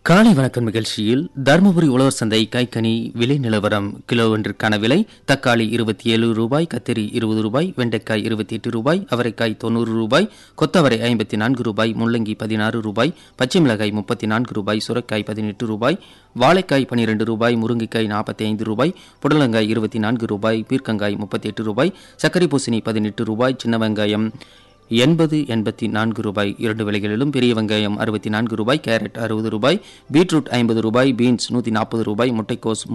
காலை வணக்கம் நிகழ்ச்சியில் தருமபுரி உழவர் சந்தை கைக்கனி விலை நிலவரம் கிலோ ஒன்றிற்கான விலை தக்காளி இருபத்தி ஏழு ரூபாய் கத்திரி இருபது ரூபாய் வெண்டைக்காய் இருபத்தி எட்டு ரூபாய் அவரைக்காய் தொண்ணூறு ரூபாய் கொத்தவரை ஐம்பத்தி நான்கு ரூபாய் முள்ளங்கி பதினாறு ரூபாய் பச்சை மிளகாய் முப்பத்தி நான்கு ரூபாய் சுரக்காய் பதினெட்டு ரூபாய் வாழைக்காய் பனிரெண்டு ரூபாய் முருங்கைக்காய் நாற்பத்தி ஐந்து ரூபாய் புடலங்காய் இருபத்தி நான்கு ரூபாய் பீர்க்கங்காய் முப்பத்தி எட்டு ரூபாய் சர்க்கரை பூசணி பதினெட்டு ரூபாய் சின்ன வெங்காயம் எண்பது எண்பத்தி நான்கு ரூபாய் இரண்டு விலைகளிலும் பெரிய வெங்காயம் அறுபத்தி நான்கு ரூபாய் கேரட் அறுபது ரூபாய் பீட்ரூட் ஐம்பது ரூபாய் பீன்ஸ் நூற்றி நாற்பது ரூபாய் முட்டைக்கோஸ்